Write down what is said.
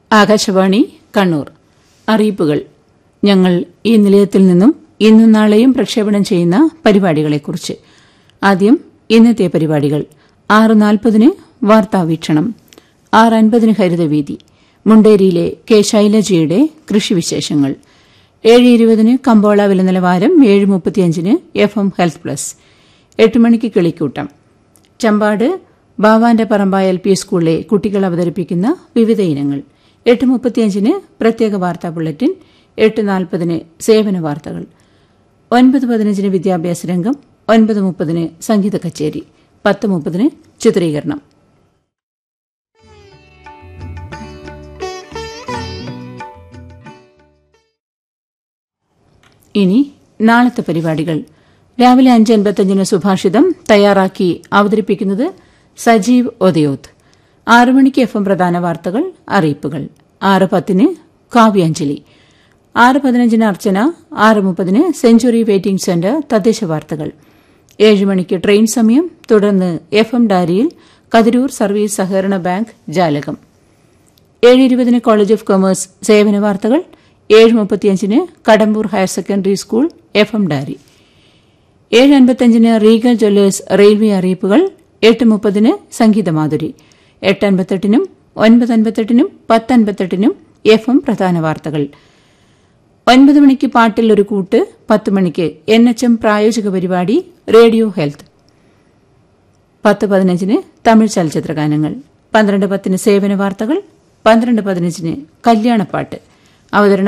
ആകാശവാണി കണ്ണൂർ അറിയിപ്പുകൾ ഞങ്ങൾ ഈ നിലയത്തിൽ നിന്നും ഇന്നും നാളെയും പ്രക്ഷേപണം ചെയ്യുന്ന പരിപാടികളെക്കുറിച്ച് ആദ്യം ഇന്നത്തെ പരിപാടികൾ ആറ് നാൽപ്പതിന് വാർത്താവീക്ഷണം ആറ് അൻപതിന് ഹരിതവീതി മുണ്ടേരിയിലെ കെ ശൈലജയുടെ കൃഷിവിശേഷങ്ങൾ ഏഴ് ഇരുപതിന് കമ്പോള വില നിലവാരം ഏഴ് മുപ്പത്തിയഞ്ചിന് എഫ് എം ഹെൽത്ത് പ്ലസ് എട്ട് മണിക്ക് കിളിക്കൂട്ടം ചമ്പാട് ബാവാന്റെ പറമ്പ എൽ പി സ്കൂളിലെ കുട്ടികൾ അവതരിപ്പിക്കുന്ന വിവിധ ഇനങ്ങൾ എട്ട് മുപ്പത്തിയഞ്ചിന് പ്രത്യേക വാർത്താ ബുള്ളറ്റിൻ എട്ട് നാൽപ്പതിന് സേവന വാർത്തകൾ ഒൻപത് പതിനഞ്ചിന് വിദ്യാഭ്യാസ രംഗം ഒൻപത് മുപ്പതിന് സംഗീത കച്ചേരി പത്ത് മുപ്പതിന് ചിത്രീകരണം ഇനി നാളത്തെ പരിപാടികൾ രാവിലെ അഞ്ച് അൻപത്തഞ്ചിന് സുഭാഷിതം തയ്യാറാക്കി അവതരിപ്പിക്കുന്നത് സജീവ് ഒതയോത്ത് ആറു മണിക്ക് എഫ് എം പ്രധാന വാർത്തകൾ അറിയിപ്പുകൾ ആറ് പത്തിന് കാവ്യാഞ്ജലി ആറ് പതിനഞ്ചിന് അർച്ചന ആറ് മുപ്പതിന് സെഞ്ചുറി വെയിറ്റിംഗ് സെന്റർ തദ്ദേശ വാർത്തകൾ ഏഴ് മണിക്ക് ട്രെയിൻ സമയം തുടർന്ന് എഫ് എം ഡാരിയിൽ കതിരൂർ സർവീസ് സഹകരണ ബാങ്ക് ജാലകം ഏഴ് ഇരുപതിന് കോളേജ് ഓഫ് കൊമേഴ്സ് സേവന വാർത്തകൾ ഏഴ് മുപ്പത്തിയഞ്ചിന് Kadambur higher secondary school F M diary ഏഴ് അൻപത്തിയഞ്ചിന് റീഗൽ ജ്വല്ലേഴ്സ് റെയിൽവേ അറിയിപ്പുകൾ എട്ട് മുപ്പതിന് സംഗീതമാധുരി എട്ട് അൻപത്തെട്ടിനും ഒൻപത് അൻപത്തെട്ടിനും പത്ത് അൻപത്തെട്ടിനും എഫ് എം പ്രധാന വാർത്തകൾ ഒൻപത് മണിക്ക് പാട്ടിൽ ഒരു കൂട്ട് പത്ത് മണിക്ക് എൻ എച്ച് എം പ്രായോജിക പരിപാടി റേഡിയോ ഹെൽത്ത് പത്ത് പതിനഞ്ചിന് തമിഴ് ചലച്ചിത്ര ഗാനങ്ങൾ പന്ത്രണ്ട് പത്തിന് സേവന വാർത്തകൾ പന്ത്രണ്ട് പതിനഞ്ചിന് കല്യാണപ്പാട്ട് അവതരണം